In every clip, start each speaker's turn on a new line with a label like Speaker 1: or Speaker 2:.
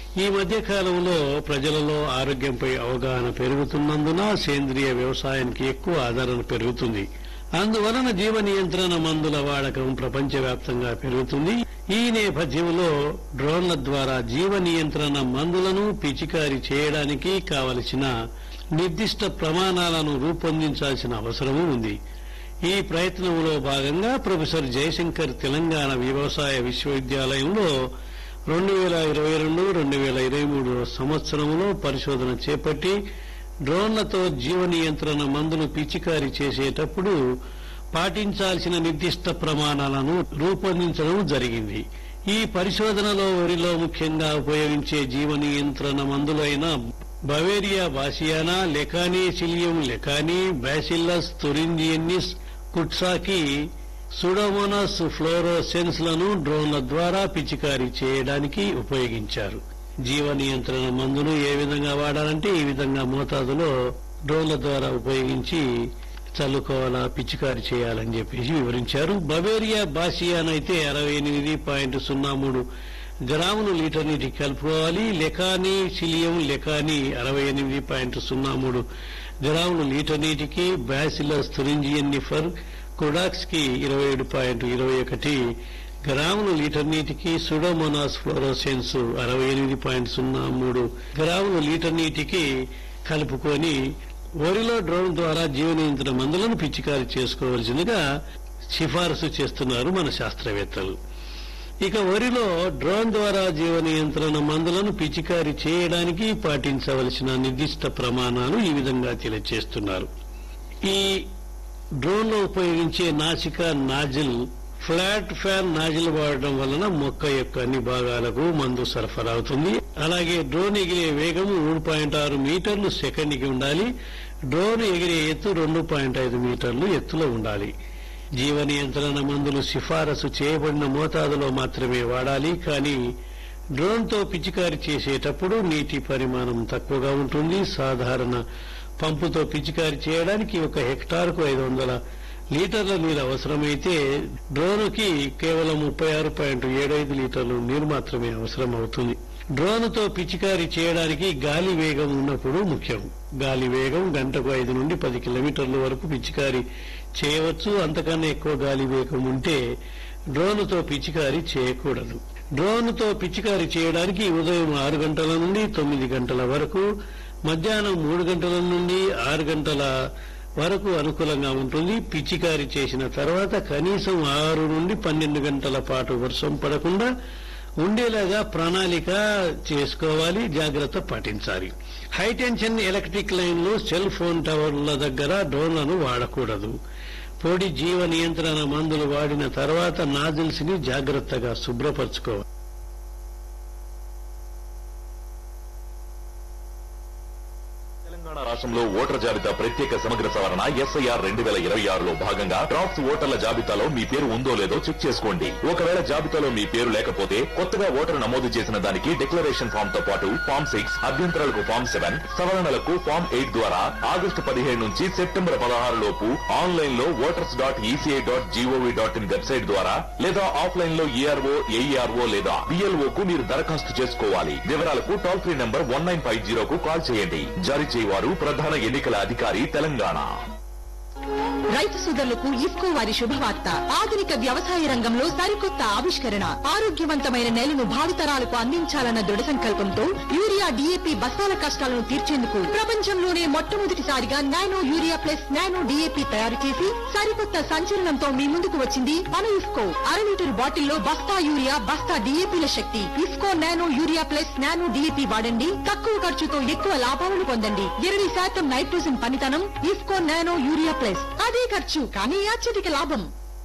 Speaker 1: ఈ మధ్య కాలంలో ప్రజలలో ఆరోగ్యంపై అవగాహన పెరుగుతున్నందున సేంద్రియ వ్యవసాయానికి ఎక్కువ ఆదరణ పెరుగుతుంది అందువలన జీవ నియంత్రణ మందుల వాడకం ప్రపంచవ్యాప్తంగా పెరుగుతుంది ఈ నేపథ్యంలో డ్రోన్ల ద్వారా జీవ నియంత్రణ మందులను పిచికారీ చేయడానికి కావలసిన నిర్దిష్ట ప్రమాణాలను రూపొందించాల్సిన అవసరము ఉంది ఈ ప్రయత్నంలో భాగంగా ప్రొఫెసర్ జయశంకర్ తెలంగాణ వ్యవసాయ విశ్వవిద్యాలయంలో రెండు వేల ఇరవై రెండు రెండు వేల ఇరవై మూడు సంవత్సరంలో పరిశోధన చేపట్టి డ్రోన్లతో జీవ నియంత్రణ మందులు పిచికారీ చేసేటప్పుడు పాటించాల్సిన నిర్దిష్ట ప్రమాణాలను రూపొందించడం జరిగింది ఈ పరిశోధనలో వరిలో ముఖ్యంగా ఉపయోగించే జీవ నియంత్రణ మందులైన బవేరియా బాసియానా లెకానీ సిలియం లెకానీ Bacillus thuringiensis kurstaki Pseudomonas fluorescens లను డ్రోన్ల ద్వారా పిచికారీ చేయడానికి ఉపయోగించారు జీవ నియంత్రణ మందును ఏ విధంగా వాడాలంటే ఈ విధంగా మోతాదులో డ్రోన్ల ద్వారా ఉపయోగించి చల్లుకోవాలా పిచికారీ చేయాలని చెప్పేసి వివరించారు బవేరియా బాసియాన్ అయితే అరవై ఎనిమిది పాయింట్ సున్నా మూడు గ్రాములు లీటర్ నీటికి కలుపుకోవాలి లెకానీ సిలియం లెకానీ అరవై ఎనిమిది పాయింట్ సున్నా మూడు గ్రాములు లీటర్ నీటికి బ్యాసిలస్ తురింజియన్నిఫర్ కుడాక్స్ కి ఇరవై ఏడు పాయింట్ ఇరవై ఒకటి గ్రాములు లీటర్ నీటికి సుడోమోనాస్ ఫ్లోరోసెన్స్ అరవై ఎనిమిది పాయింట్ సున్నా మూడు గ్రాములు లీటర్ నీటికి కలుపుకొని వరిలో డ్రోన్ ద్వారా జీవ నియంత్రణ మందులను పిచికారీ చేసుకోవలసిందిగా సిఫారసు చేస్తున్నారు మన శాస్త్రవేత్తలు ఇక వరిలో డ్రోన్ ద్వారా జీవ నియంత్రణ మందులను పిచికారీ చేయడానికి పాటించవలసిన నిర్దిష్ట ప్రమాణాలు ఈ విధంగా తెలియజేస్తున్నారు ఈ డ్రోన్ లో ఉపయోగించే నాసిక నాజిల్ ఫ్లాట్ ఫ్యాన్ నాజిల్ వాడడం వలన మొక్క యొక్క అన్ని భాగాలకు మందు సరఫరా అవుతుంది అలాగే డ్రోన్ ఎగిరే వేగం మూడు పాయింట్ ఆరు మీటర్లు సెకండ్కి ఉండాలి డ్రోన్ ఎగిరే ఎత్తు రెండు పాయింట్ ఐదు మీటర్లు ఎత్తులో ఉండాలి జీవ నియంత్రణ మందులు సిఫారసు చేయబడిన మోతాదులో మాత్రమే వాడాలి కానీ డ్రోన్ తో పిచికారీ చేసేటప్పుడు నీటి పరిమాణం తక్కువగా ఉంటుంది సాధారణ పంపుతో పిచికారీ చేయడానికి ఒక హెక్టార్కు ఐదు వందల లీటర్ల నీరు అవసరమైతే డ్రోనుకి కేవలం ముప్పై ఆరు పాయింట్ ఏడైదు లీటర్లు నీరు మాత్రమే అవసరం అవుతుంది డ్రోన్తో పిచికారీ చేయడానికి గాలి వేగం ఉన్నప్పుడు ముఖ్యం గాలి వేగం గంటకు ఐదు నుండి పది కిలోమీటర్ల వరకు పిచికారీ చేయవచ్చు అంతకన్నా ఎక్కువ గాలి వేగం ఉంటే డ్రోన్తో పిచికారీ చేయకూడదు డ్రోన్తో పిచికారీ చేయడానికి ఉదయం ఆరు గంటల నుండి తొమ్మిది గంటల వరకు మధ్యాహ్నం మూడు గంటల నుండి ఆరు గంటల వరకు అనుకూలంగా ఉంటుంది పిచికారీ చేసిన తర్వాత కనీసం ఆరు నుండి పన్నెండు గంటల పాటు వర్షం పడకుండా ఉండేలాగా ప్రణాళిక చేసుకోవాలి జాగ్రత్త పాటించాలి హై టెన్షన్ ఎలక్ట్రిక్ లైన్లు సెల్ ఫోన్ టవర్ల దగ్గర డ్రోన్లను వాడకూడదు పొడి జీవ నియంత్రణ మందులు వాడిన తర్వాత నాజిల్స్ ని జాగ్రత్తగా శుభ్రపరచుకోవాలి
Speaker 2: తెలంగాణ రాష్ట్రంలో ఓటర్ జాబితా ప్రత్యేక సమగ్ర సవరణ ఎస్ఐఆర్ రెండు వేల ఇరవై ఆరులో భాగంగా డ్రాఫ్ట్స్ ఓటర్ల జాబితాలో మీ పేరు ఉందో లేదో చెక్ చేసుకోండి ఒకవేళ జాబితాలో మీ పేరు లేకపోతే కొత్తగా ఓటరు నమోదు చేసిన దానికి డిక్లరేషన్ ఫామ్ తో పాటు ఫామ్ సిక్స్ అభ్యంతరాలకు ఫామ్ సెవెన్ సవరణలకు ఫామ్ ఎయిట్ ద్వారా ఆగస్టు పదిహేడు నుంచి సెప్టెంబర్ పదహారు లోపు ఆన్లైన్ లో voters dot ECI dot GOV dot in website ద్వారా లేదా ఆఫ్లైన్ లో ఈఆర్ఓ ఏఈఆర్ఓ లేదా బిఎల్ఓ కు మీరు దరఖాస్తు చేసుకోవాలి వివరాలకు toll free number one nine five జీరోకు కాల్ చేయండి జారీ చేయవారు ప్రధాన ఎన్నికల అధికారి తెలంగాణ
Speaker 3: రైతు సోదరులకు ఇఫ్కో వారి శుభవార్త ఆధునిక వ్యవసాయ రంగంలో సరికొత్త ఆవిష్కరణ ఆరోగ్యవంతమైన నేలను భావితరాలకు అందించాలన్న దృఢ సంకల్పంతో యూరియా డిఏపి బస్తాల కష్టాలను తీర్చేందుకు ప్రపంచంలోనే మొట్టమొదటిసారిగా nano urea plus nano DAP తయారు చేసి సరికొత్త సంచలనంతో మీ ముందుకు వచ్చింది మన ఇఫ్కో అర లీటర్ బాటిల్లో బస్తా యూరియా బస్తా డిఏపిల శక్తి IFFCO nano urea plus nano DAP వాడండి తక్కువ ఖర్చుతో ఎక్కువ లాభాలను పొందండి ఇరవై శాతం నైట్రోజన్ పనితనం ఇఫ్కో నానో యూరియా ప్లస్ అదే ఖర్చు కానీ అత్యధిక లాభం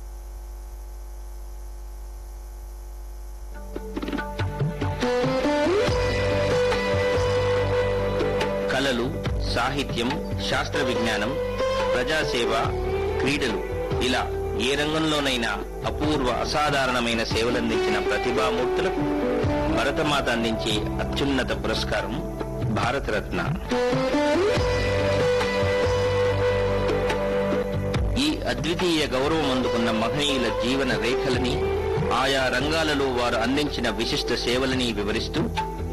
Speaker 4: కళలు సాహిత్యం శాస్త్ర విజ్ఞానం ప్రజాసేవ క్రీడలు ఇలా ఏ రంగంలోనైనా అపూర్వ అసాధారణమైన సేవలందించిన ప్రతిభామూర్తులకు భరతమాత అందించే అత్యున్నత పురస్కారం భారతరత్న ఈ అద్వితీయ గౌరవం అందుకున్న మహనీయుల జీవన రేఖలని ఆయా రంగాలలో వారు అందించిన విశిష్ట సేవలని వివరిస్తూ